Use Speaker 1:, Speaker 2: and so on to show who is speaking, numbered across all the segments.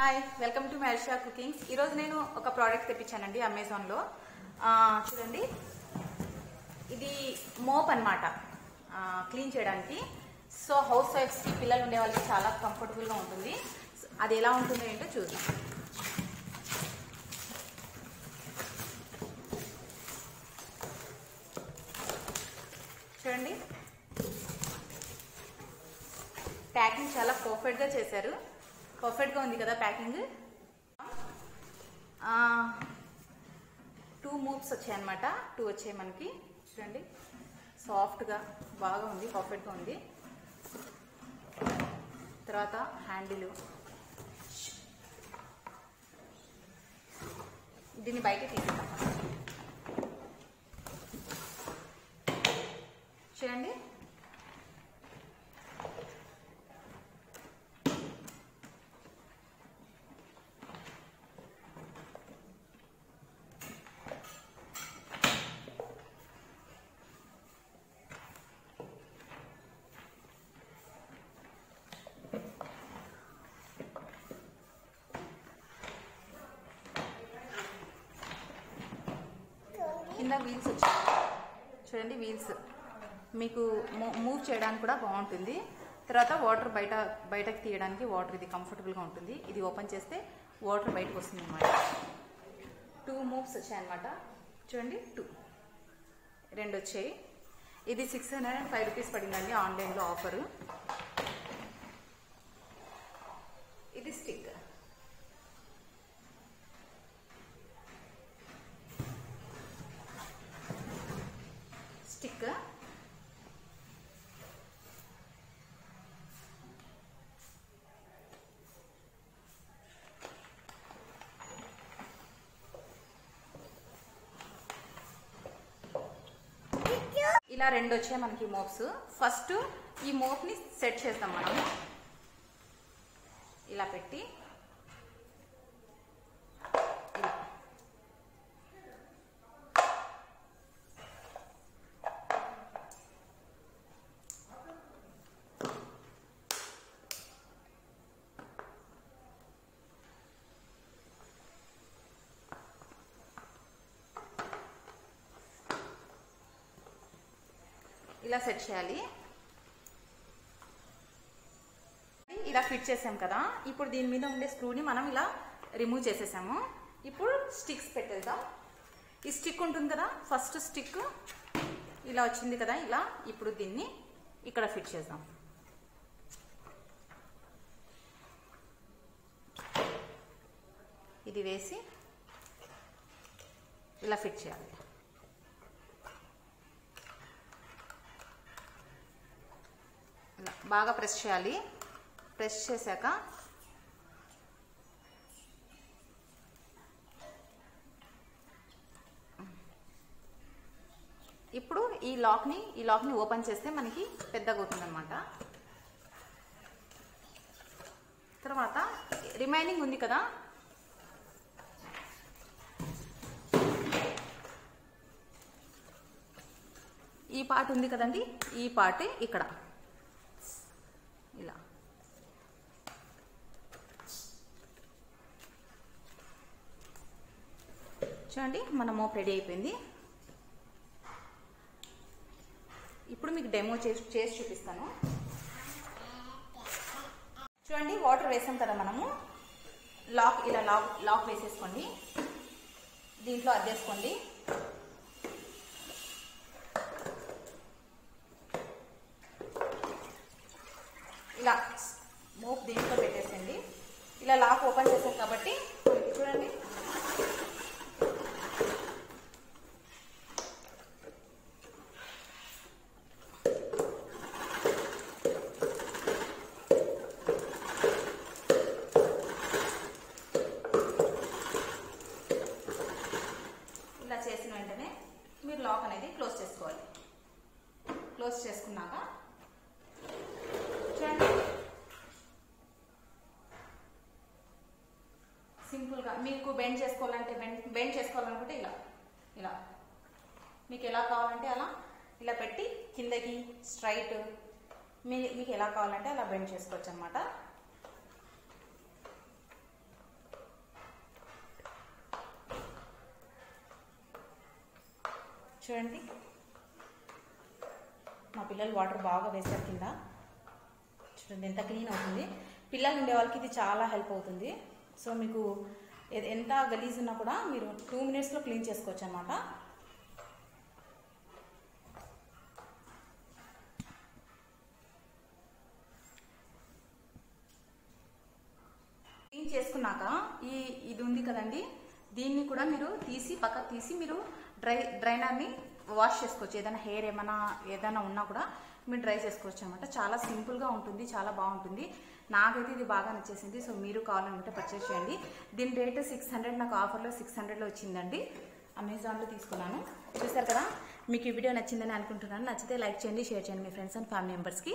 Speaker 1: hi welcome to Marisha cookings ఈరోజు నేను ఒక ప్రోడక్ట్ తెప్పించానండి అమెజాన్లో ఆ, చూడండి ఇది మోప్ అనమాట క్లీన్ చేయడానికి సో హౌస్ వైఫ్స్కి పిల్లలు ఉండే వాళ్ళకి చాలా కంఫర్టబుల్గా ఉంటుంది సో అది ఎలా ఉంటుందో ఏంటో చూద్దాం చూడండి ప్యాకింగ్ చాలా పర్ఫెక్ట్గా చేశారు పర్ఫెక్ట్గా ఉంది కదా ప్యాకింగ్ టూ మూవ్స్ వచ్చాయన్నమాట టూ వచ్చాయి మనకి చూడండి సాఫ్ట్గా బాగా ఉంది పర్ఫెక్ట్గా ఉంది తర్వాత హ్యాండిల్ దీన్ని బయట తీసుకుంటాం చూడండి కింద వీల్స్ వచ్చాయి చూడండి వీల్స్ మీకు మూవ్ చేయడానికి కూడా బాగుంటుంది తర్వాత వాటర్ బయట బయటకు తీయడానికి వాటర్ ఇది కంఫర్టబుల్గా ఉంటుంది ఇది ఓపెన్ చేస్తే వాటర్ బయటకు వస్తుంది అనమాట టూ మూవ్స్ వచ్చాయన్నమాట చూడండి టూ రెండు వచ్చాయి ఇది six hundred and five rupees పడిందండి ఆన్లైన్లో ఆఫరు ఇది స్టిక్ స్టిక్ ఇలా రెండు వచ్చాయి మనకి మోప్స్ ఫస్ట్ ఈ మోప్ ని సెట్ చేస్తాం మనం ఇలా పెట్టి ఇలా ఇలా సెట్ చేయాలి ఇలా ఫిట్ చేసాం కదా ఇప్పుడు దీని మీద ఉండే స్క్రూని మనం ఇలా రిమూవ్ చేసేసాము ఇప్పుడు స్టిక్స్ పెట్టేద్దాం ఈ స్టిక్ ఉంటుంది కదా ఫస్ట్ స్టిక్ ఇలా వచ్చింది కదా ఇలా ఇప్పుడు దీన్ని ఇక్కడ ఫిట్ చేద్దాం ఇది వేసి ఇలా ఫిట్ చేయాలి ఇలా బాగా ప్రెస్ చేయాలి ప్రెస్ చేశాక ఇప్పుడు ఈ లాక్ని ఈ లాక్ని ఓపెన్ చేస్తే మనకి పెద్దగా అవుతుంది అనమాట తర్వాత రిమైనింగ్ ఉంది కదా ఈ పార్ట్ ఉంది కదండి ఈ పార్ట్ ఇక్కడ ఇలా చూడండి మన మోప్ రెడీ అయిపోయింది ఇప్పుడు మీకు డెమో చేసి చేసి చూపిస్తాను చూడండి వాటర్ వేసాం కదా మనము లాక్ ఇలా లాక్ లాక్ వేసేసుకోండి దీంట్లో అద్దేసుకోండి ఇలా మోప్ దీంట్లో పెట్టేసండి ఇలా లాక్ ఓపెన్ చేసాం కాబట్టి చూడండి ఇలా చేసిన వెంటనే మీరు లాక్ అనేది క్లోజ్ చేసుకోవాలి క్లోజ్ చేసుకున్నాక చూడండి సింపుల్గా మీకు బెండ్ చేసుకోవాలంటే బెండ్ బెండ్ చేసుకోవాలనుకుంటే ఇలా ఇలా మీకు ఎలా కావాలంటే అలా ఇలా పెట్టి కిందకి స్ట్రైట్ మీ మీకు ఎలా కావాలంటే అలా బెండ్ చేసుకోవచ్చు అనమాట చూడండి మా పిల్లలు వాటర్ బాగా వేస్తారు కింద చూడండి ఎంత క్లీన్ అవుతుంది పిల్లలు ఉండే వాళ్ళకి ఇది చాలా హెల్ప్ అవుతుంది సో మీకు ఎ- ఎంత గలీజ్ ఉన్నా కూడా మీరు టూ మినిట్స్లో క్లీన్ చేసుకోవచ్చు అనమాట క్లీన్ చేసుకున్నాక ఈ ఇది ఉంది కదండి దీన్ని కూడా మీరు తీసి పక్కకు తీసి మీరు డ్రై డ్రైనర్ని వాష్ చేసుకోవచ్చు ఏదైనా హెయిర్ ఏమైనా ఏదైనా ఉన్నా కూడా మీరు డ్రై చేసుకోవచ్చు అనమాట చాలా సింపుల్గా ఉంటుంది చాలా బాగుంటుంది నాకైతే ఇది బాగా నచ్చేసింది సో మీరు కావాలనుకుంటే పర్చేస్ చేయండి దీని రేట్ సిక్స్ హండ్రెడ్ నాకు ఆఫర్లో సిక్స్ హండ్రెడ్లో వచ్చిందండి అమెజాన్లో తీసుకున్నాను చూసారు కదా మీకు ఈ వీడియో నచ్చిందని అనుకుంటున్నాను నచ్చితే లైక్ చేయండి షేర్ చేయండి మీ ఫ్రెండ్స్ అండ్ ఫ్యామిలీ మెంబర్స్కి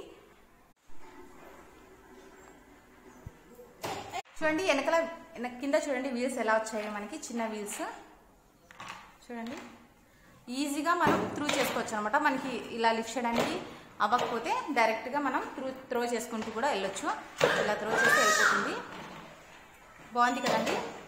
Speaker 1: చూడండి వెనకాల వెనక- కింద చూడండి వీల్స్ ఎలా వచ్చాయో మనకి చిన్న వీల్స్ చూడండి ఈజీగా మనం త్రూ చేసుకోవచ్చు అనమాట మనకి ఇలా లిఫ్ట్ చేయడానికి అవ్వకపోతే డైరెక్ట్గా మనం త్రూ త్రో చేసుకుంటూ కూడా వెళ్ళొచ్చు ఇలా త్రో చేస్తే వెళ్ళిపోతుంది బాగుంది కదండి